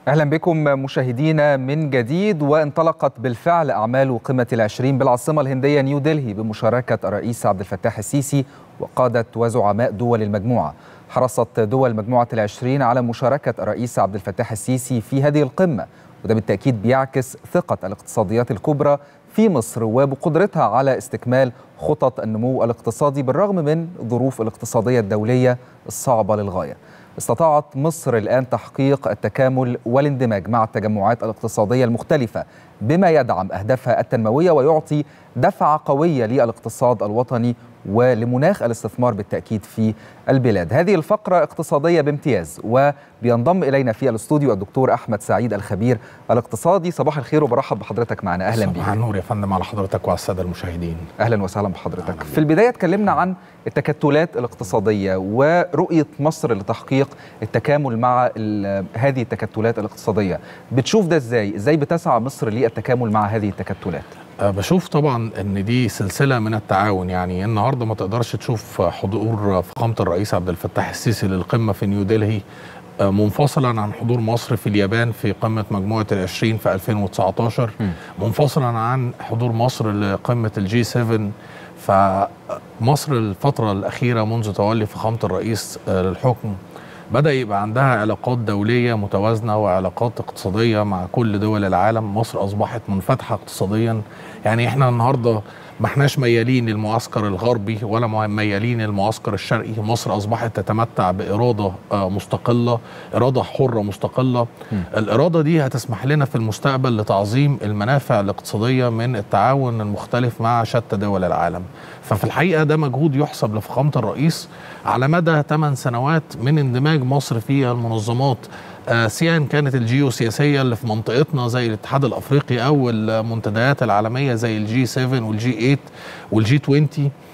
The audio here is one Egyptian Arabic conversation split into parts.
أهلا بكم مشاهدينا من جديد وانطلقت بالفعل أعمال قمة العشرين بالعاصمة الهندية نيو دلهي بمشاركة الرئيس عبد الفتاح السيسي وقادة وزعماء دول المجموعة حرصت دول مجموعة العشرين على مشاركة الرئيس عبد الفتاح السيسي في هذه القمة وده بالتأكيد بيعكس ثقة الاقتصاديات الكبرى في مصر وبقدرتها على استكمال خطط النمو الاقتصادي بالرغم من الظروف الاقتصادية الدولية الصعبة للغاية استطاعت مصر الآن تحقيق التكامل والاندماج مع التجمعات الاقتصادية المختلفة بما يدعم أهدافها التنموية ويعطي دفعة قوية للاقتصاد الوطني ولمناخ الاستثمار بالتأكيد في البلاد هذه الفقرة اقتصادية بامتياز وبينضم إلينا في الاستوديو الدكتور أحمد سعيد الخبير الاقتصادي صباح الخير وبرحب بحضرتك معنا أهلا بك صباح النور يا فندم على حضرتك وعلى السادة المشاهدين أهلا وسهلا بحضرتك في البداية اتكلمنا عن التكتلات الاقتصادية ورؤية مصر لتحقيق التكامل مع هذه التكتلات الاقتصادية بتشوف ده ازاي؟ ازاي بتسعى مصر للتكامل مع هذه التكتلات؟ بشوف طبعا ان دي سلسله من التعاون يعني النهارده ما تقدرش تشوف حضور فخامه الرئيس عبد الفتاح السيسي للقمه في نيو دلهي منفصلا عن حضور مصر في اليابان في قمة مجموعة العشرين في 2019 منفصلا عن حضور مصر لقمة الجي 7 فمصر الفترة الأخيرة منذ تولي فخامة الرئيس للحكم بدأ يبقى عندها علاقات دولية متوازنة وعلاقات اقتصادية مع كل دول العالم مصر أصبحت منفتحة اقتصاديا يعني احنا النهاردة ما احناش ميالين للمعسكر الغربي ولا ميالين للمعسكر الشرقي مصر أصبحت تتمتع بإرادة مستقلة إرادة حرة مستقلة م. الإرادة دي هتسمح لنا في المستقبل لتعظيم المنافع الاقتصادية من التعاون المختلف مع شتى دول العالم ففي الحقيقة ده مجهود يحسب لفخامة الرئيس على مدى 8 سنوات من اندماج مصر في المنظمات آه سواء كانت الجيوسياسيه اللي في منطقتنا زي الاتحاد الافريقي او المنتديات العالميه زي الجي 7 والجي 8 والجي 20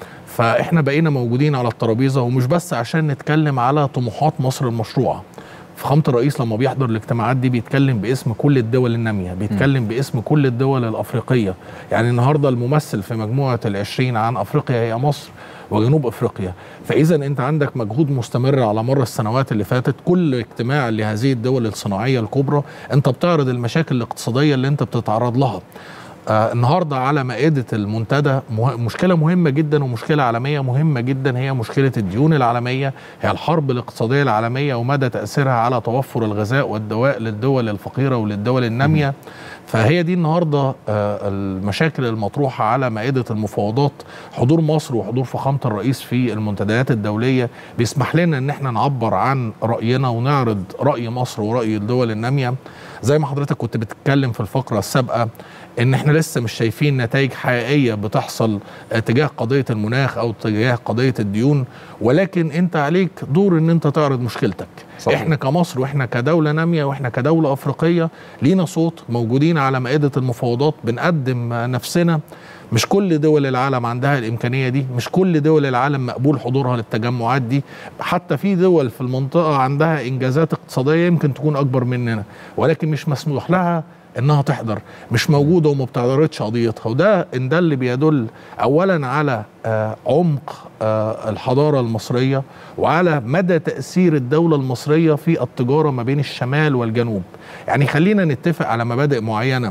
فاحنا بقينا موجودين على الترابيزه ومش بس عشان نتكلم على طموحات مصر المشروعه فخامة الرئيس لما بيحضر الاجتماعات دي بيتكلم باسم كل الدول النامية بيتكلم م. باسم كل الدول الأفريقية يعني النهاردة الممثل في مجموعة العشرين عن أفريقيا هي مصر وجنوب افريقيا فاذا انت عندك مجهود مستمر على مر السنوات اللي فاتت كل اجتماع لهذه الدول الصناعيه الكبرى انت بتعرض المشاكل الاقتصاديه اللي انت بتتعرض لها آه النهارده على مائده المنتدى مه... مشكله مهمه جدا ومشكله عالميه مهمه جدا هي مشكله الديون العالميه هي الحرب الاقتصاديه العالميه ومدى تاثيرها على توفر الغذاء والدواء للدول الفقيره وللدول الناميه فهي دي النهارده آه المشاكل المطروحه على مائده المفاوضات حضور مصر وحضور فخامه الرئيس في المنتديات الدوليه بيسمح لنا ان احنا نعبر عن راينا ونعرض راي مصر وراي الدول الناميه زي ما حضرتك كنت بتتكلم في الفقره السابقه ان احنا لسه مش شايفين نتائج حقيقيه بتحصل تجاه قضيه المناخ او تجاه قضيه الديون ولكن انت عليك دور ان انت تعرض مشكلتك صحيح. احنا كمصر واحنا كدوله ناميه واحنا كدوله افريقيه لينا صوت موجودين على مائده المفاوضات بنقدم نفسنا مش كل دول العالم عندها الامكانيه دي مش كل دول العالم مقبول حضورها للتجمعات دي حتى في دول في المنطقه عندها انجازات اقتصاديه يمكن تكون اكبر مننا ولكن مش مسموح لها انها تحضر مش موجوده وما بتعترضش قضيتها وده ان ده اللي بيدل اولا على آه عمق آه الحضاره المصريه وعلى مدى تاثير الدوله المصريه في التجاره ما بين الشمال والجنوب يعني خلينا نتفق على مبادئ معينه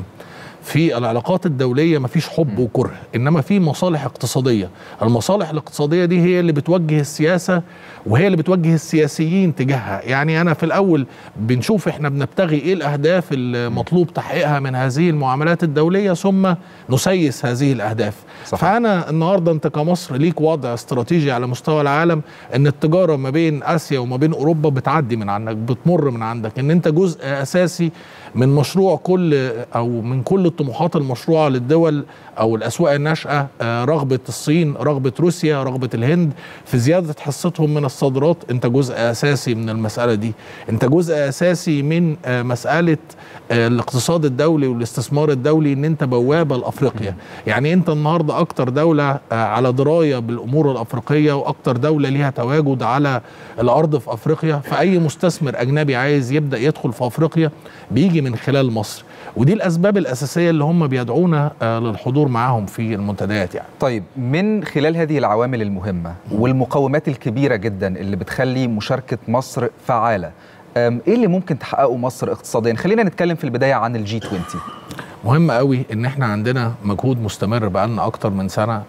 في العلاقات الدولية مفيش حب وكره إنما في مصالح اقتصادية المصالح الاقتصادية دي هي اللي بتوجه السياسة وهي اللي بتوجه السياسيين تجاهها يعني أنا في الأول بنشوف إحنا بنبتغي إيه الأهداف المطلوب تحقيقها من هذه المعاملات الدولية ثم نسيس هذه الأهداف صح. فأنا النهاردة أنت كمصر ليك وضع استراتيجي على مستوى العالم إن التجارة ما بين آسيا وما بين أوروبا بتعدي من عندك بتمر من عندك إن أنت جزء أساسي من مشروع كل أو من كل الطموحات المشروعة للدول أو الأسواق الناشئة رغبة الصين رغبة روسيا رغبة الهند في زيادة حصتهم من الصادرات أنت جزء أساسي من المسألة دي أنت جزء أساسي من مسألة الاقتصاد الدولي والاستثمار الدولي ان انت بوابه لافريقيا يعني انت النهارده اكتر دوله على درايه بالامور الافريقيه واكتر دوله ليها تواجد على الارض في افريقيا فاي مستثمر اجنبي عايز يبدا يدخل في افريقيا بيجي من خلال مصر ودي الاسباب الاساسيه اللي هم بيدعونا للحضور معاهم في المنتديات يعني طيب من خلال هذه العوامل المهمه والمقومات الكبيره جدا اللي بتخلي مشاركه مصر فعاله ايه اللي ممكن تحققه مصر اقتصاديا خلينا نتكلم في البدايه عن الجي 20 مهم قوي ان احنا عندنا مجهود مستمر بقالنا اكتر من سنه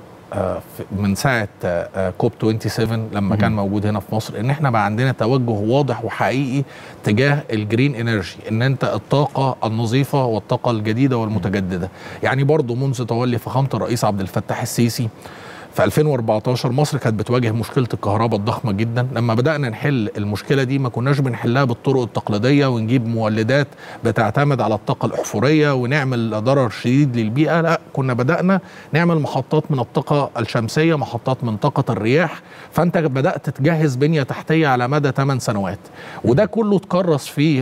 من ساعه كوب 27 لما كان موجود هنا في مصر ان احنا بقى عندنا توجه واضح وحقيقي تجاه الجرين انرجي ان انت الطاقه النظيفه والطاقه الجديده والمتجدده يعني برضو منذ تولي فخامه الرئيس عبد الفتاح السيسي في 2014 مصر كانت بتواجه مشكله الكهرباء الضخمه جدا لما بدانا نحل المشكله دي ما كناش بنحلها بالطرق التقليديه ونجيب مولدات بتعتمد على الطاقه الاحفوريه ونعمل ضرر شديد للبيئه لا كنا بدانا نعمل محطات من الطاقه الشمسيه محطات من طاقه الرياح فانت بدات تجهز بنيه تحتيه على مدى 8 سنوات وده كله اتكرس في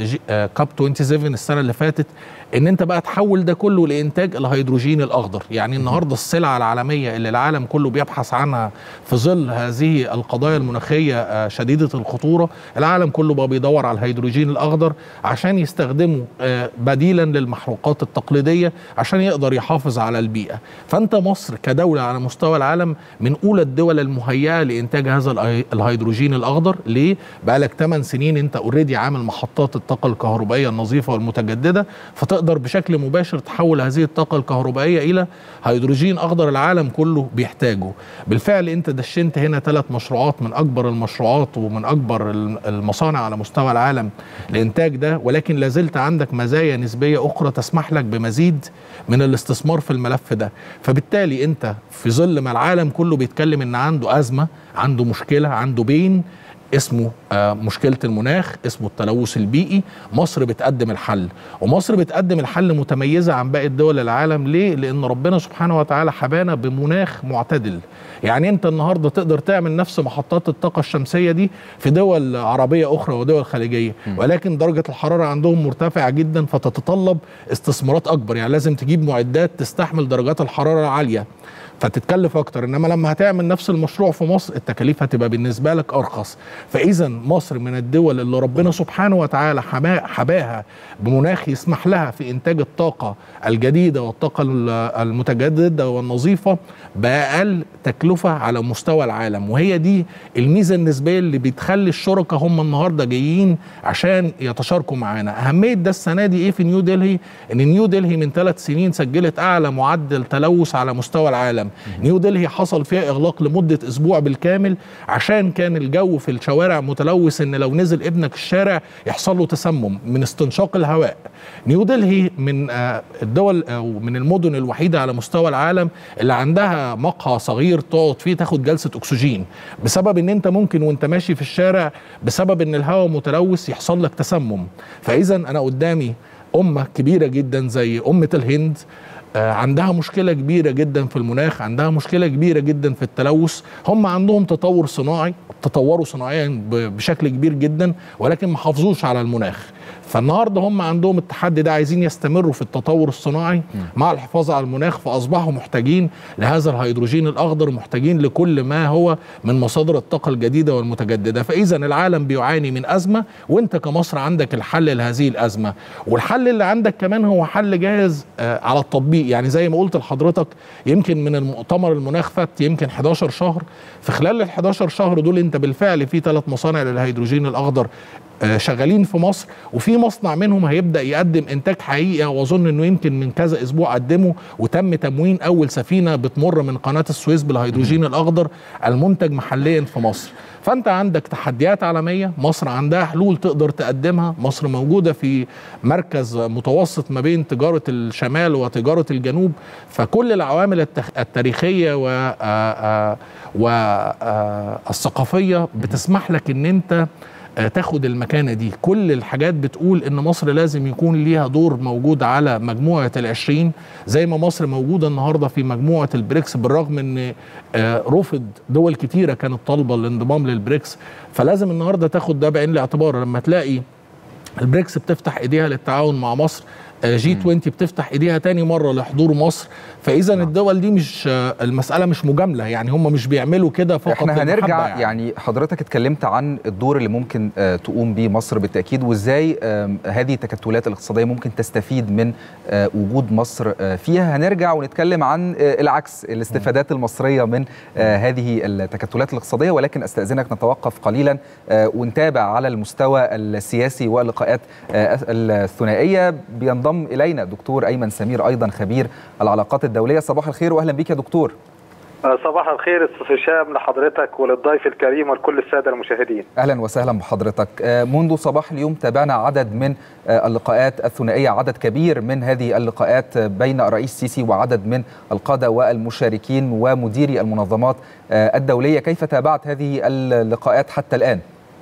كاب 27 السنه اللي فاتت ان انت بقى تحول ده كله لانتاج الهيدروجين الاخضر يعني النهارده السلعه العالميه اللي العالم كله بيبحث عنها في ظل هذه القضايا المناخيه شديده الخطوره العالم كله بقى بيدور على الهيدروجين الاخضر عشان يستخدمه بديلا للمحروقات التقليديه عشان يقدر يحافظ على البيئه فانت مصر كدوله على مستوى العالم من اولى الدول المهيئه لانتاج هذا الهيدروجين الاخضر ليه بقى لك 8 سنين انت اوريدي عامل محطات الطاقه الكهربائيه النظيفه والمتجدده فتقدر بشكل مباشر تحول هذه الطاقه الكهربائيه الى هيدروجين اخضر العالم كله بيحتاجه بالفعل انت دشنت هنا ثلاث مشروعات من اكبر المشروعات ومن اكبر المصانع على مستوى العالم لانتاج ده ولكن لازلت عندك مزايا نسبيه اخرى تسمح لك بمزيد من الاستثمار في الملف ده فبالتالي انت في ظل ما العالم كله بيتكلم ان عنده ازمه عنده مشكله عنده بين اسمه مشكله المناخ اسمه التلوث البيئي مصر بتقدم الحل ومصر بتقدم الحل متميزه عن باقي الدول العالم ليه لان ربنا سبحانه وتعالى حبانا بمناخ معتدل يعني انت النهارده تقدر تعمل نفس محطات الطاقه الشمسيه دي في دول عربيه اخرى ودول خليجيه ولكن درجه الحراره عندهم مرتفعه جدا فتتطلب استثمارات اكبر يعني لازم تجيب معدات تستحمل درجات الحراره العاليه فتتكلف اكتر انما لما هتعمل نفس المشروع في مصر التكاليف هتبقى بالنسبه لك ارخص فاذا مصر من الدول اللي ربنا سبحانه وتعالى حباها بمناخ يسمح لها في انتاج الطاقه الجديده والطاقه المتجدده والنظيفه باقل تكلفه على مستوى العالم وهي دي الميزه النسبيه اللي بتخلي الشركاء هم النهارده جايين عشان يتشاركوا معانا اهميه ده السنه دي ايه في نيو دلهي ان نيو دلهي من ثلاث سنين سجلت اعلى معدل تلوث على مستوى العالم نيو دلهي حصل فيها اغلاق لمده اسبوع بالكامل عشان كان الجو في الشوارع متلوث ان لو نزل ابنك الشارع يحصل له تسمم من استنشاق الهواء نيو دلهي من الدول او من المدن الوحيده على مستوى العالم اللي عندها مقهى صغير تقعد فيه تاخد جلسه اكسجين بسبب ان انت ممكن وانت ماشي في الشارع بسبب ان الهواء متلوث يحصل لك تسمم فاذا انا قدامي امه كبيره جدا زي امه الهند عندها مشكله كبيره جدا في المناخ عندها مشكله كبيره جدا في التلوث هم عندهم تطور صناعي تطوروا صناعيا بشكل كبير جدا ولكن ما حافظوش على المناخ فالنهارده هم عندهم التحدي ده عايزين يستمروا في التطور الصناعي مع الحفاظ على المناخ فاصبحوا محتاجين لهذا الهيدروجين الاخضر محتاجين لكل ما هو من مصادر الطاقه الجديده والمتجدده فاذا العالم بيعاني من ازمه وانت كمصر عندك الحل لهذه الازمه والحل اللي عندك كمان هو حل جاهز على التطبيق يعني زي ما قلت لحضرتك يمكن من المؤتمر المناخ فات يمكن 11 شهر في خلال ال 11 شهر دول انت بالفعل في ثلاث مصانع للهيدروجين الاخضر شغالين في مصر وفي مصنع منهم هيبدا يقدم انتاج حقيقي واظن انه يمكن من كذا اسبوع قدمه وتم تموين اول سفينه بتمر من قناه السويس بالهيدروجين الاخضر المنتج محليا في مصر فانت عندك تحديات عالميه مصر عندها حلول تقدر تقدمها مصر موجوده في مركز متوسط ما بين تجاره الشمال وتجاره الجنوب فكل العوامل التاريخيه و والثقافيه بتسمح لك ان انت تاخد المكانه دي كل الحاجات بتقول ان مصر لازم يكون ليها دور موجود على مجموعه العشرين زي ما مصر موجوده النهارده في مجموعه البريكس بالرغم ان رفض دول كتيره كانت طالبه الانضمام للبريكس فلازم النهارده تاخد ده بعين الاعتبار لما تلاقي البريكس بتفتح ايديها للتعاون مع مصر جي 20 بتفتح ايديها تاني مره لحضور مصر فاذا الدول دي مش المساله مش مجامله يعني هم مش بيعملوا كده فقط احنا هنرجع يعني. يعني حضرتك اتكلمت عن الدور اللي ممكن آه، تقوم به مصر بالتاكيد وازاي آم، هذه التكتلات الاقتصاديه ممكن تستفيد من آه، وجود مصر آه، فيها هنرجع ونتكلم عن آه، العكس الاستفادات المصريه من آه، هذه التكتلات الاقتصاديه ولكن استاذنك نتوقف قليلا آه، ونتابع على المستوى السياسي واللقاءات آه، الثنائيه بينضم الينا دكتور ايمن سمير ايضا خبير العلاقات الدوليه صباح الخير واهلا بك يا دكتور صباح الخير استاذ هشام لحضرتك وللضيف الكريم ولكل الساده المشاهدين. اهلا وسهلا بحضرتك آه، منذ صباح اليوم تابعنا عدد من آه، اللقاءات الثنائيه عدد كبير من هذه اللقاءات آه، بين الرئيس السيسي وعدد من القاده والمشاركين ومديري المنظمات آه، الدوليه كيف تابعت هذه اللقاءات حتى الان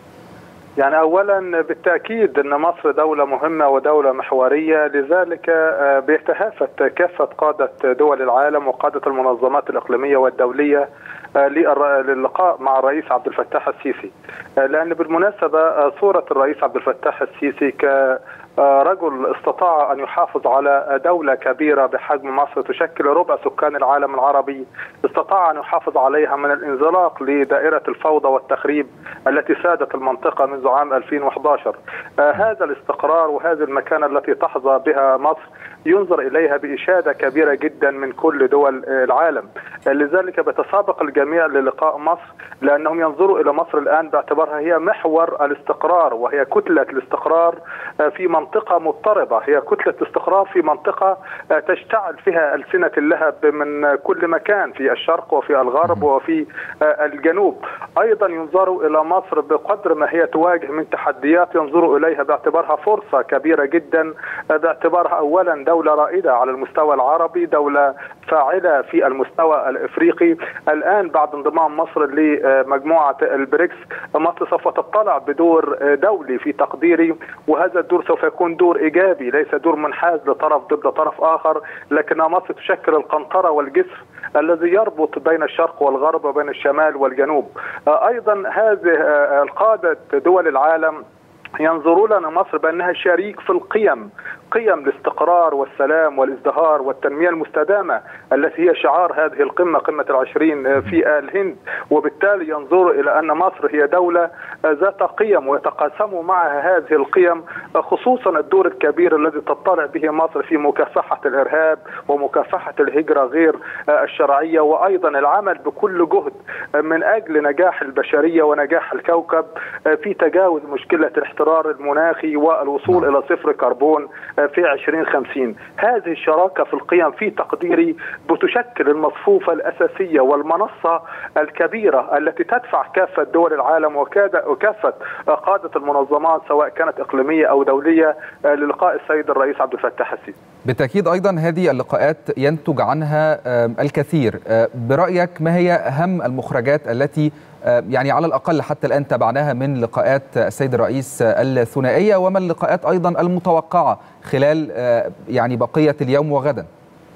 يعني اولا بالتاكيد ان مصر دوله مهمه ودوله محوريه لذلك آه، بيتهافت كافه قاده دول العالم وقاده المنظمات الاقليميه والدوليه آه، للر- للقاء مع الرئيس عبد الفتاح السيسي آه، لان بالمناسبه آه، صوره الرئيس عبد الفتاح السيسي ك آه، رجل استطاع ان يحافظ على دوله كبيره بحجم مصر تشكل ربع سكان العالم العربي، استطاع ان يحافظ عليها من الانزلاق لدائره الفوضى والتخريب التي سادت المنطقه منذ عام 2011. آه، هذا الاستقرار وهذه المكانه التي تحظى بها مصر ينظر اليها باشاده كبيره جدا من كل دول آه، العالم. آه، لذلك بيتسابق الجميع للقاء مصر لانهم ينظروا الى مصر الان باعتبارها هي محور الاستقرار وهي كتله الاستقرار آه، في منطقه مضطربه، هي كتله استقرار في منطقه آه، تشتعل فيها السنه اللهب من كل مكان في الشرق وفي الغرب وفي آه، الجنوب. ايضا ينظروا الى مصر بقدر ما هي تواجه من تحديات ينظروا اليها باعتبارها فرصه كبيره جدا آه، باعتبارها اولا دوله رائده على المستوى العربي، دوله فاعله في المستوى الافريقي، الان بعد انضمام مصر لمجموعه البريكس مصر سوف تطلع بدور آه، دولي في تقديري وهذا الدور سوف يكون دور ايجابي ليس دور منحاز لطرف ضد طرف اخر لكن مصر تشكل القنطره والجسر الذي يربط بين الشرق والغرب وبين الشمال والجنوب آه، ايضا هذه آه، القاده دول العالم ينظرون لنا مصر بانها شريك في القيم قيم الاستقرار والسلام والازدهار والتنميه المستدامه التي هي شعار هذه القمه قمه العشرين في الهند وبالتالي ينظروا الى ان مصر هي دوله ذات قيم ويتقاسموا معها هذه القيم خصوصا الدور الكبير الذي تطلع به مصر في مكافحه الارهاب ومكافحه الهجره غير الشرعيه وايضا العمل بكل جهد من اجل نجاح البشريه ونجاح الكوكب في تجاوز مشكله الاحترار المناخي والوصول الى صفر كربون في 2050 هذه الشراكه في القيم في تقديري بتشكل المصفوفه الاساسيه والمنصه الكبيره التي تدفع كافه دول العالم وكاد- وكافه قاده المنظمات سواء كانت اقليميه او دوليه للقاء السيد الرئيس عبد الفتاح السيسي بالتأكيد أيضا هذه اللقاءات ينتج عنها آم، الكثير آه، برأيك ما هي أهم المخرجات التي آه، يعني على الأقل حتى الآن تابعناها من لقاءات السيد الرئيس آه، الثنائية وما اللقاءات أيضا المتوقعة خلال آه، يعني بقية اليوم وغدا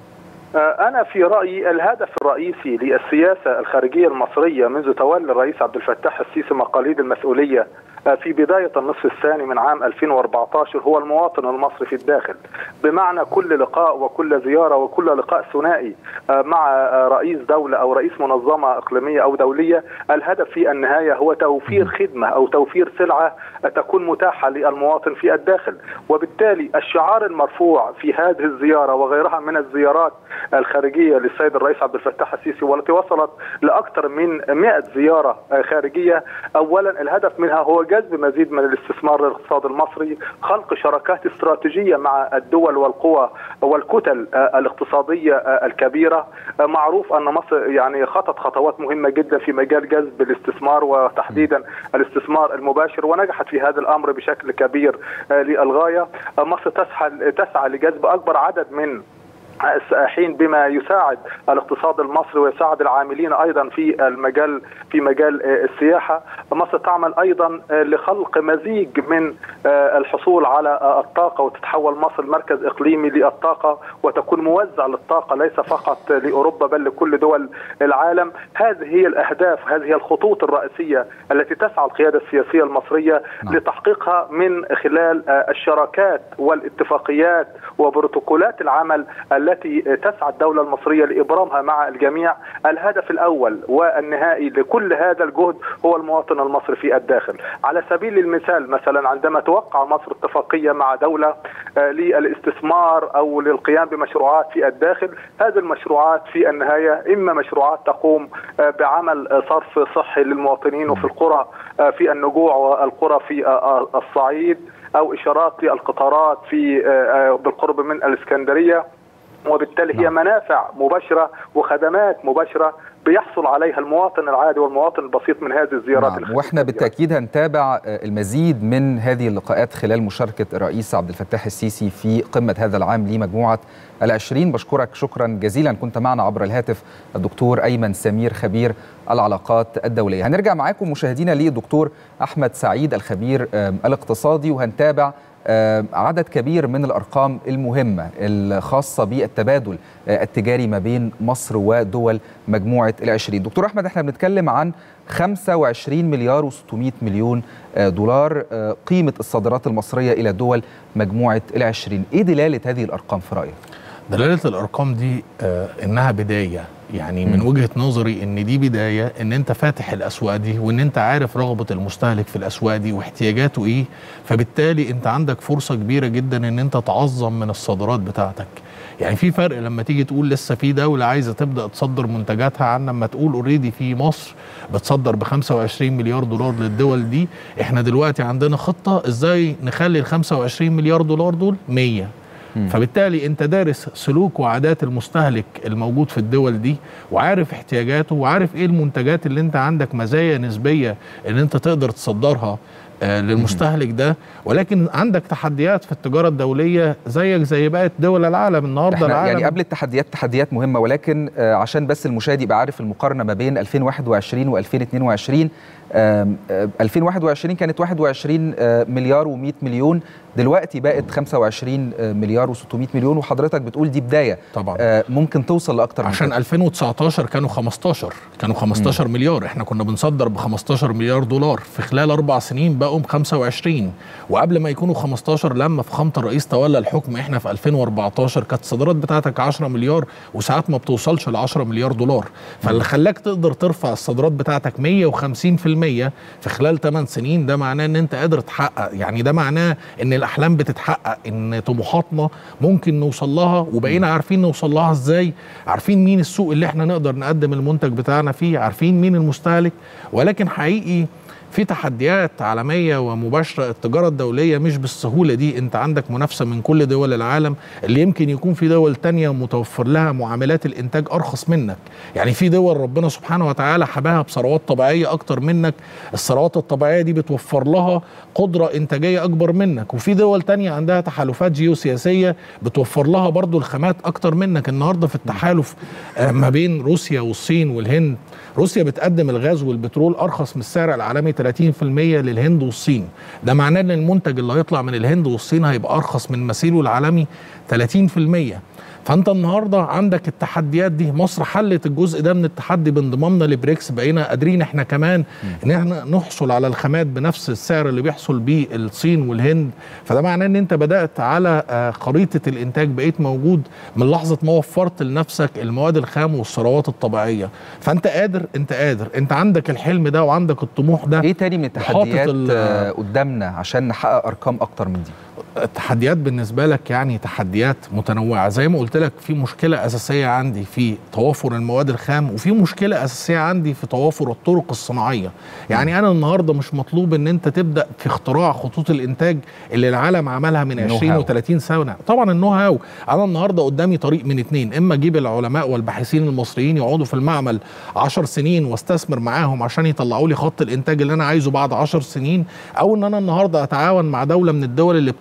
أنا في رأيي الهدف الرئيسي للسياسة الخارجية المصرية منذ تولي الرئيس عبد الفتاح السيسي مقاليد المسؤولية في بداية النصف الثاني من عام 2014 هو المواطن المصري في الداخل بمعنى كل لقاء وكل زيارة وكل لقاء ثنائي مع رئيس دولة أو رئيس منظمة إقليمية أو دولية الهدف في النهاية هو توفير خدمة أو توفير سلعة تكون متاحة للمواطن في الداخل وبالتالي الشعار المرفوع في هذه الزيارة وغيرها من الزيارات الخارجية للسيد الرئيس عبد الفتاح السيسي والتي وصلت لأكثر من 100 زيارة خارجية أولا الهدف منها هو جذب مزيد من الاستثمار للاقتصاد المصري خلق شراكات استراتيجية مع الدول والقوى والكتل الاقتصادية الكبيرة معروف أن مصر يعني خطت خطوات مهمة جدا في مجال جذب الاستثمار وتحديدا الاستثمار المباشر ونجحت في هذا الأمر بشكل كبير للغاية مصر تسعى تسعى لجذب أكبر عدد من السائحين بما يساعد الاقتصاد المصري ويساعد العاملين ايضا في المجال في مجال السياحه مصر تعمل ايضا لخلق مزيج من الحصول على الطاقه وتتحول مصر مركز اقليمي للطاقه وتكون موزع للطاقه ليس فقط لاوروبا بل لكل دول العالم هذه هي الاهداف هذه هي الخطوط الرئيسيه التي تسعى القياده السياسيه المصريه نعم. لتحقيقها من خلال الشراكات والاتفاقيات وبروتوكولات العمل التي تسعى الدوله المصريه لابرامها مع الجميع الهدف الاول والنهائي لكل هذا الجهد هو المواطن المصري في الداخل على سبيل المثال مثلا عندما توقع مصر اتفاقيه مع دوله للاستثمار او للقيام بمشروعات في الداخل هذه المشروعات في النهايه اما مشروعات تقوم بعمل صرف صحي للمواطنين وفي القرى في النجوع والقرى في الصعيد او اشارات للقطارات في بالقرب من الاسكندريه وبالتالي هي منافع مباشره وخدمات مباشره بيحصل عليها المواطن العادي والمواطن البسيط من هذه الزيارات نعم. واحنا بالتاكيد هنتابع المزيد من هذه اللقاءات خلال مشاركه الرئيس عبد الفتاح السيسي في قمه هذا العام لمجموعه العشرين بشكرك شكرا جزيلا كنت معنا عبر الهاتف الدكتور ايمن سمير خبير العلاقات الدوليه هنرجع معاكم مشاهدينا للدكتور احمد سعيد الخبير الاقتصادي وهنتابع عدد كبير من الارقام المهمه الخاصه بالتبادل التجاري ما بين مصر ودول مجموعه العشرين دكتور احمد احنا بنتكلم عن 25 مليار و600 مليون دولار قيمه الصادرات المصريه الى دول مجموعه العشرين ايه دلاله هذه الارقام في رايك دلاله الارقام دي آه انها بدايه يعني من وجهه نظري ان دي بدايه ان انت فاتح الاسواق دي وان انت عارف رغبه المستهلك في الاسواق دي واحتياجاته ايه فبالتالي انت عندك فرصه كبيره جدا ان انت تعظم من الصادرات بتاعتك يعني في فرق لما تيجي تقول لسه في دوله عايزه تبدا تصدر منتجاتها عن لما تقول اوريدي في مصر بتصدر ب 25 مليار دولار للدول دي احنا دلوقتي عندنا خطه ازاي نخلي ال 25 مليار دولار دول 100 فبالتالي انت دارس سلوك وعادات المستهلك الموجود في الدول دي وعارف احتياجاته وعارف ايه المنتجات اللي انت عندك مزايا نسبيه ان انت تقدر تصدرها آه للمستهلك ده ولكن عندك تحديات في التجاره الدوليه زيك زي بقيه دول العالم النهارده العالم يعني قبل التحديات تحديات مهمه ولكن آه عشان بس المشاهد يبقى عارف المقارنه ما بين 2021 و2022 آه 2021 كانت 21 مليار و100 مليون دلوقتي بقت 25 مليار و600 مليون وحضرتك بتقول دي بدايه طبعا ممكن توصل لاكتر من عشان 2019 كانوا 15 كانوا 15 م. مليار احنا كنا بنصدر ب 15 مليار دولار في خلال اربع سنين بقوا ب 25 وقبل ما يكونوا 15 لما فخامه الرئيس تولى الحكم احنا في 2014 كانت الصادرات بتاعتك 10 مليار وساعات ما بتوصلش ل 10 مليار دولار فاللي خلاك تقدر ترفع الصادرات بتاعتك 150% في خلال 8 سنين ده معناه ان انت قادر تحقق يعني ده معناه ان الاحلام بتتحقق ان طموحاتنا ممكن نوصل لها وبقينا عارفين نوصل لها ازاي عارفين مين السوق اللي احنا نقدر نقدم المنتج بتاعنا فيه عارفين مين المستهلك ولكن حقيقي في تحديات عالميه ومباشره التجاره الدوليه مش بالسهوله دي انت عندك منافسه من كل دول العالم اللي يمكن يكون في دول تانية متوفر لها معاملات الانتاج ارخص منك يعني في دول ربنا سبحانه وتعالى حباها بثروات طبيعيه اكتر منك الثروات الطبيعيه دي بتوفر لها قدره انتاجيه اكبر منك وفي دول تانية عندها تحالفات جيوسياسيه بتوفر لها برضو الخامات اكتر منك النهارده في التحالف ما بين روسيا والصين والهند روسيا بتقدم الغاز والبترول ارخص من السعر العالمي 30% للهند والصين ده معناه ان المنتج اللي هيطلع من الهند والصين هيبقى ارخص من مثيله العالمي 30% فانت النهارده عندك التحديات دي مصر حلت الجزء ده من التحدي بانضمامنا لبريكس بقينا قادرين احنا كمان ان احنا نحصل على الخامات بنفس السعر اللي بيحصل بيه الصين والهند فده معناه ان انت بدات على خريطه الانتاج بقيت موجود من لحظه ما وفرت لنفسك المواد الخام والثروات الطبيعيه فانت قادر انت قادر انت عندك الحلم ده وعندك الطموح ده ايه تاني من التحديات قدامنا عشان نحقق ارقام اكتر من دي التحديات بالنسبه لك يعني تحديات متنوعه زي ما قلت لك في مشكله اساسيه عندي في توافر المواد الخام وفي مشكله اساسيه عندي في توافر الطرق الصناعيه يعني انا النهارده مش مطلوب ان انت تبدا في اختراع خطوط الانتاج اللي العالم عملها من 20 و30 سنه طبعا النو هاو انا النهارده قدامي طريق من اتنين اما اجيب العلماء والباحثين المصريين يقعدوا في المعمل 10 سنين واستثمر معاهم عشان يطلعوا لي خط الانتاج اللي انا عايزه بعد 10 سنين او ان انا النهارده اتعاون مع دوله من الدول اللي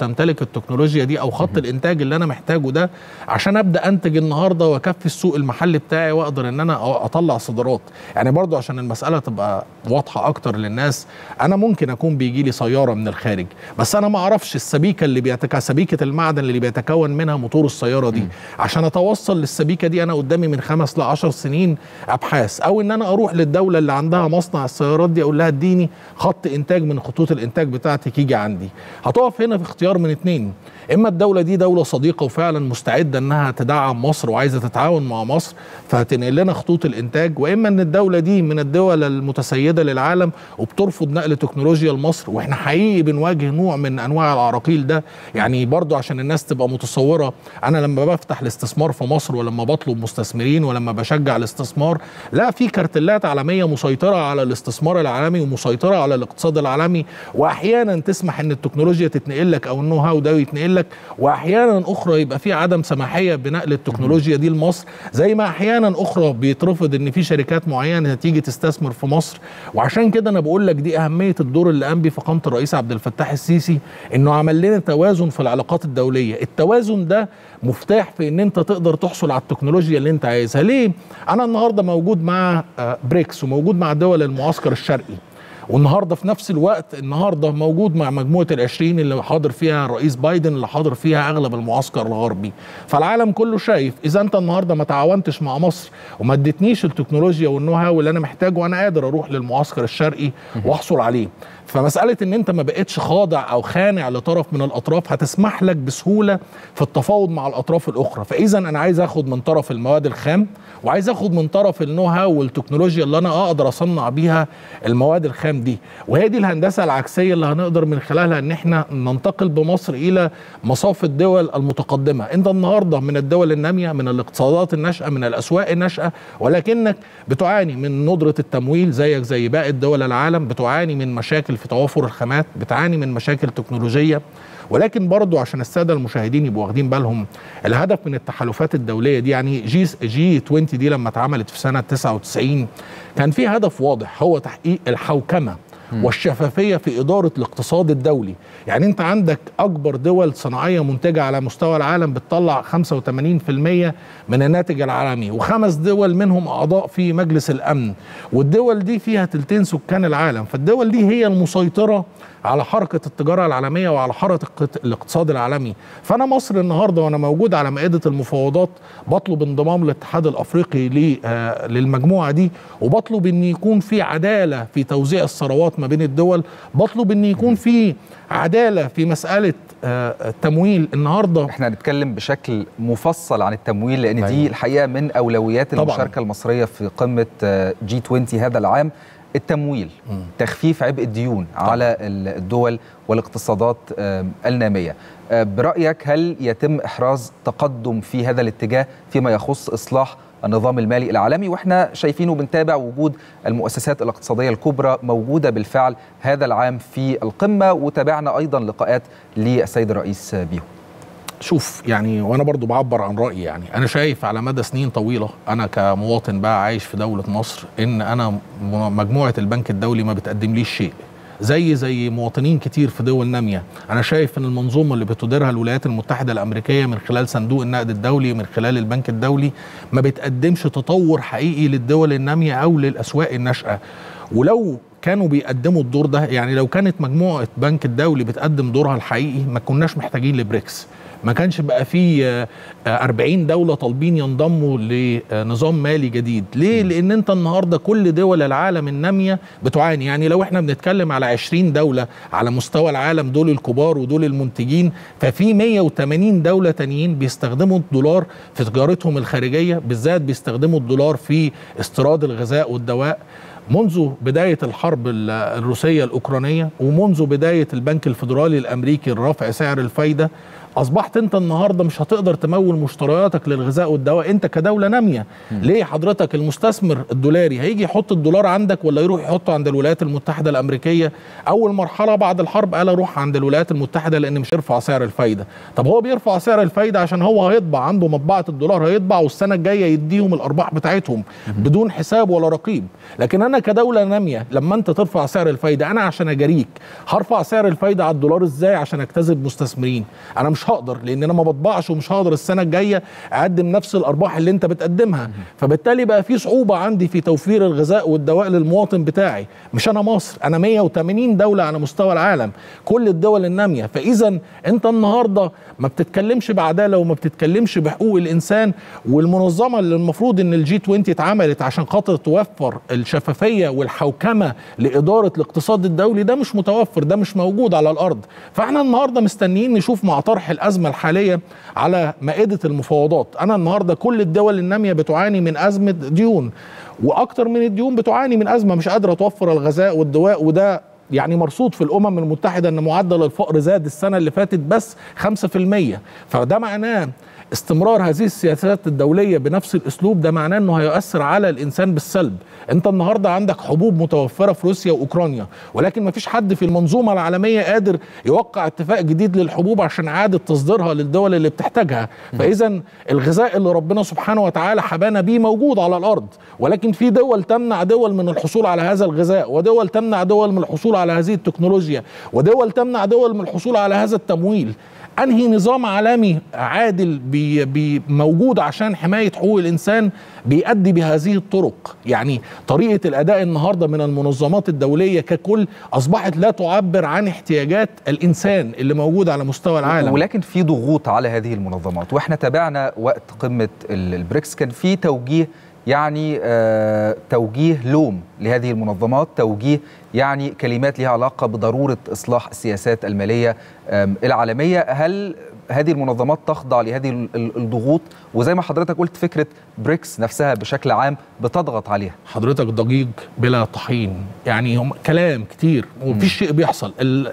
تمتلك التكنولوجيا دي او خط الانتاج اللي انا محتاجه ده عشان ابدا انتج النهارده واكفي السوق المحلي بتاعي واقدر ان انا اطلع صادرات يعني برضو عشان المساله تبقى واضحه اكتر للناس انا ممكن اكون بيجي لي سياره من الخارج بس انا ما اعرفش السبيكه اللي بيتك سبيكه المعدن اللي بيتكون منها موتور السياره دي عشان اتوصل للسبيكه دي انا قدامي من خمس ل 10 سنين ابحاث او ان انا اروح للدوله اللي عندها مصنع السيارات دي اقول لها اديني خط انتاج من خطوط الانتاج بتاعتك يجي عندي هتقف هنا في اختيار من اتنين اما الدوله دي دوله صديقه وفعلا مستعده انها تدعم مصر وعايزه تتعاون مع مصر فهتنقل لنا خطوط الانتاج واما ان الدوله دي من الدول المتسيده للعالم وبترفض نقل تكنولوجيا لمصر واحنا حقيقي بنواجه نوع من انواع العراقيل ده يعني برضو عشان الناس تبقى متصوره انا لما بفتح الاستثمار في مصر ولما بطلب مستثمرين ولما بشجع الاستثمار لا في كارتلات عالميه مسيطره على الاستثمار العالمي ومسيطره على الاقتصاد العالمي واحيانا تسمح ان التكنولوجيا تتنقل لك او النو هاو ده يتنقل لك واحيانا اخرى يبقى في عدم سماحيه بنقل التكنولوجيا دي لمصر زي ما احيانا اخرى بيترفض ان في شركات معينه تيجي تستثمر في مصر وعشان كده انا بقول لك دي اهميه الدور اللي قام بيه فخامه الرئيس عبد الفتاح السيسي انه عمل لنا توازن في العلاقات الدوليه التوازن ده مفتاح في ان انت تقدر تحصل على التكنولوجيا اللي انت عايزها ليه انا النهارده موجود مع بريكس وموجود مع دول المعسكر الشرقي والنهارده في نفس الوقت النهارده موجود مع مجموعه العشرين اللي حاضر فيها الرئيس بايدن اللي حاضر فيها اغلب المعسكر الغربي فالعالم كله شايف اذا انت النهارده ما تعاونتش مع مصر وما اديتنيش التكنولوجيا والنو هاو اللي انا محتاجه وانا قادر اروح للمعسكر الشرقي واحصل عليه فمسألة إن أنت ما بقتش خاضع أو خانع لطرف من الأطراف هتسمح لك بسهولة في التفاوض مع الأطراف الأخرى، فإذا أنا عايز آخد من طرف المواد الخام وعايز آخد من طرف النو هاو والتكنولوجيا اللي أنا أقدر أصنع بيها المواد الخام دي، وهي دي الهندسة العكسية اللي هنقدر من خلالها إن إحنا ننتقل بمصر إلى مصاف الدول المتقدمة، أنت النهاردة من الدول النامية من الاقتصادات الناشئة من الأسواق الناشئة ولكنك بتعاني من ندرة التمويل زيك زي باقي الدول العالم، بتعاني من مشاكل في توافر الخامات بتعاني من مشاكل تكنولوجيه ولكن برضو عشان الساده المشاهدين يبقوا واخدين بالهم الهدف من التحالفات الدوليه دي يعني جي جي 20 دي لما اتعملت في سنه 99 كان في هدف واضح هو تحقيق الحوكمه والشفافية في إدارة الاقتصاد الدولي يعني أنت عندك أكبر دول صناعية منتجة على مستوى العالم بتطلع 85% من الناتج العالمي وخمس دول منهم أعضاء في مجلس الأمن والدول دي فيها تلتين سكان العالم فالدول دي هي المسيطرة على حركة التجارة العالمية وعلى حركة الاقتصاد العالمي فأنا مصر النهاردة وأنا موجود على مائدة المفاوضات بطلب انضمام الاتحاد الأفريقي للمجموعة دي وبطلب أن يكون في عدالة في توزيع الثروات ما بين الدول بطلب أن يكون في عدالة في مسألة التمويل النهارده احنا هنتكلم بشكل مفصل عن التمويل لان دي الحقيقه من اولويات المشاركه طبعا. المصريه في قمه جي 20 هذا العام التمويل م. تخفيف عبء الديون طبعا. على الدول والاقتصادات الناميه برايك هل يتم احراز تقدم في هذا الاتجاه فيما يخص اصلاح النظام المالي العالمي واحنا شايفين وبنتابع وجود المؤسسات الاقتصاديه الكبرى موجوده بالفعل هذا العام في القمه وتابعنا ايضا لقاءات للسيد الرئيس بيهم شوف يعني وانا برضو بعبر عن رايي يعني انا شايف على مدى سنين طويله انا كمواطن بقى عايش في دوله مصر ان انا مجموعه البنك الدولي ما بتقدمليش شيء زي زي مواطنين كتير في دول ناميه انا شايف ان المنظومه اللي بتديرها الولايات المتحده الامريكيه من خلال صندوق النقد الدولي من خلال البنك الدولي ما بتقدمش تطور حقيقي للدول الناميه او للاسواق الناشئه ولو كانوا بيقدموا الدور ده يعني لو كانت مجموعه بنك الدولي بتقدم دورها الحقيقي ما كناش محتاجين لبريكس ما كانش بقى في 40 دولة طالبين ينضموا لنظام مالي جديد ليه؟ لأن أنت النهاردة كل دول العالم النامية بتعاني يعني لو احنا بنتكلم على 20 دولة على مستوى العالم دول الكبار ودول المنتجين ففي 180 دولة تانيين بيستخدموا الدولار في تجارتهم الخارجية بالذات بيستخدموا الدولار في استيراد الغذاء والدواء منذ بداية الحرب الروسية الأوكرانية ومنذ بداية البنك الفيدرالي الأمريكي لرفع سعر الفايدة اصبحت انت النهارده مش هتقدر تمول مشترياتك للغذاء والدواء انت كدوله ناميه ليه حضرتك المستثمر الدولاري هيجي يحط الدولار عندك ولا يروح يحطه عند الولايات المتحده الامريكيه اول مرحله بعد الحرب قال اروح عند الولايات المتحده لان مش هيرفع سعر الفايده طب هو بيرفع سعر الفايده عشان هو هيطبع عنده مطبعه الدولار هيطبع والسنه الجايه يديهم الارباح بتاعتهم بدون حساب ولا رقيب لكن انا انا كدوله ناميه لما انت ترفع سعر الفايده انا عشان اجاريك هرفع سعر الفايده على الدولار ازاي عشان اجتذب مستثمرين انا مش هقدر لان انا ما بطبعش ومش هقدر السنه الجايه اقدم نفس الارباح اللي انت بتقدمها فبالتالي بقى في صعوبه عندي في توفير الغذاء والدواء للمواطن بتاعي مش انا مصر انا 180 دوله على مستوى العالم كل الدول الناميه فاذا انت النهارده ما بتتكلمش بعداله وما بتتكلمش بحقوق الانسان والمنظمه اللي المفروض ان الجي 20 اتعملت عشان خاطر توفر الشفافيه والحوكمه لاداره الاقتصاد الدولي ده مش متوفر ده مش موجود على الارض فاحنا النهارده مستنيين نشوف مع طرح الازمه الحاليه على مائده المفاوضات انا النهارده كل الدول الناميه بتعاني من ازمه ديون واكتر من الديون بتعاني من ازمه مش قادره توفر الغذاء والدواء وده يعني مرصود في الامم المتحده ان معدل الفقر زاد السنه اللي فاتت بس 5% فده معناه استمرار هذه السياسات الدولية بنفس الأسلوب ده معناه أنه هيؤثر على الإنسان بالسلب أنت النهاردة عندك حبوب متوفرة في روسيا وأوكرانيا ولكن ما فيش حد في المنظومة العالمية قادر يوقع اتفاق جديد للحبوب عشان إعادة تصديرها للدول اللي بتحتاجها فإذا الغذاء اللي ربنا سبحانه وتعالى حبانا بيه موجود على الأرض ولكن في دول تمنع دول من الحصول على هذا الغذاء ودول تمنع دول من الحصول على هذه التكنولوجيا ودول تمنع دول من الحصول على هذا التمويل انهي نظام عالمي عادل بي بي موجود عشان حمايه حقوق الانسان بيأدي بهذه الطرق يعني طريقه الاداء النهارده من المنظمات الدوليه ككل اصبحت لا تعبر عن احتياجات الانسان اللي موجود على مستوى العالم ولكن في ضغوط على هذه المنظمات واحنا تابعنا وقت قمه البريكس كان في توجيه يعني آه توجيه لوم لهذه المنظمات توجيه يعني كلمات لها علاقة بضرورة إصلاح السياسات المالية العالمية هل هذه المنظمات تخضع لهذه الضغوط وزي ما حضرتك قلت فكرة بريكس نفسها بشكل عام بتضغط عليها حضرتك ضجيج بلا طحين يعني هم كلام كتير ومفيش شيء بيحصل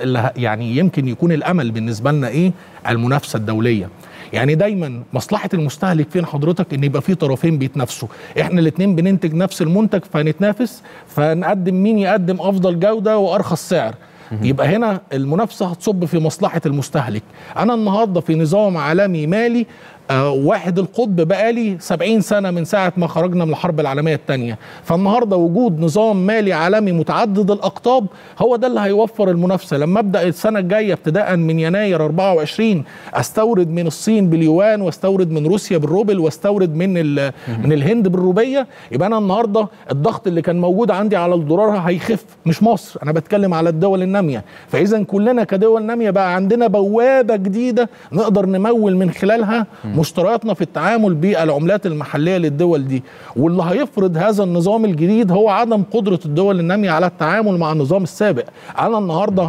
يعني يمكن يكون الأمل بالنسبة لنا إيه المنافسة الدولية يعني دايما مصلحه المستهلك فين حضرتك ان يبقى في طرفين بيتنافسوا احنا الاثنين بننتج نفس المنتج فنتنافس فنقدم مين يقدم افضل جوده وارخص سعر يبقى هنا المنافسه هتصب في مصلحه المستهلك انا النهارده في نظام عالمي مالي آه واحد القطب بقالي 70 سنه من ساعه ما خرجنا من الحرب العالميه الثانيه فالنهارده وجود نظام مالي عالمي متعدد الاقطاب هو ده اللي هيوفر المنافسه لما ابدا السنه الجايه ابتداء من يناير 24 استورد من الصين باليوان واستورد من روسيا بالروبل واستورد من من الهند بالروبيه يبقى انا النهارده الضغط اللي كان موجود عندي على الدولار هيخف مش مصر انا بتكلم على الدول الناميه فاذا كلنا كدول ناميه بقى عندنا بوابه جديده نقدر نمول من خلالها مشترياتنا في التعامل بالعملات المحليه للدول دي واللي هيفرض هذا النظام الجديد هو عدم قدره الدول الناميه على التعامل مع النظام السابق انا النهارده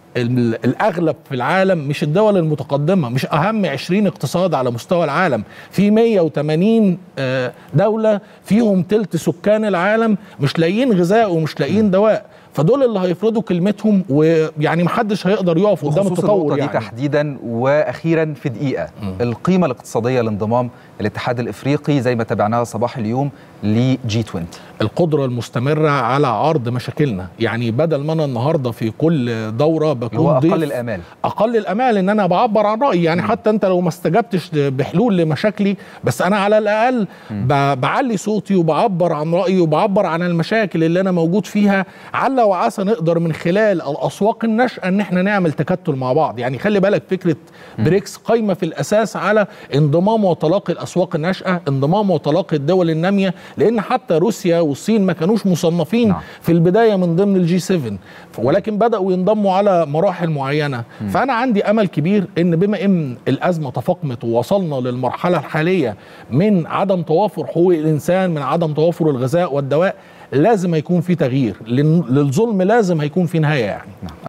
الاغلب في العالم مش الدول المتقدمه مش اهم 20 اقتصاد على مستوى العالم في 180 دوله فيهم تلت سكان العالم مش لاقيين غذاء ومش لاقيين دواء فدول اللي هيفرضوا كلمتهم ويعني محدش هيقدر يقف قدام التطور يعني. دي تحديدا واخيرا في دقيقه م. القيمه الاقتصاديه لانضمام الاتحاد الافريقي زي ما تابعناها صباح اليوم لجي 20 القدره المستمره على عرض مشاكلنا يعني بدل ما انا النهارده في كل دوره بكون هو اقل الامال اقل الامال ان انا بعبر عن رايي يعني م. حتى انت لو ما استجبتش بحلول لمشاكلي بس انا على الاقل م. بعلي صوتي وبعبر عن رايي وبعبر عن المشاكل اللي انا موجود فيها على وعسى نقدر من خلال الاسواق الناشئه ان احنا نعمل تكتل مع بعض يعني خلي بالك فكره بريكس قايمه في الاساس على انضمام وتلاقي الاسواق الناشئه انضمام وتلاقي الدول الناميه لان حتى روسيا والصين ما كانوش مصنفين نعم. في البدايه من ضمن الجي 7 ولكن بداوا ينضموا على مراحل معينه م. فانا عندي امل كبير ان بما ان الازمه تفاقمت ووصلنا للمرحله الحاليه من عدم توافر حقوق الانسان من عدم توافر الغذاء والدواء لازم هيكون في تغيير للظلم لازم هيكون في نهايه يعني نعم.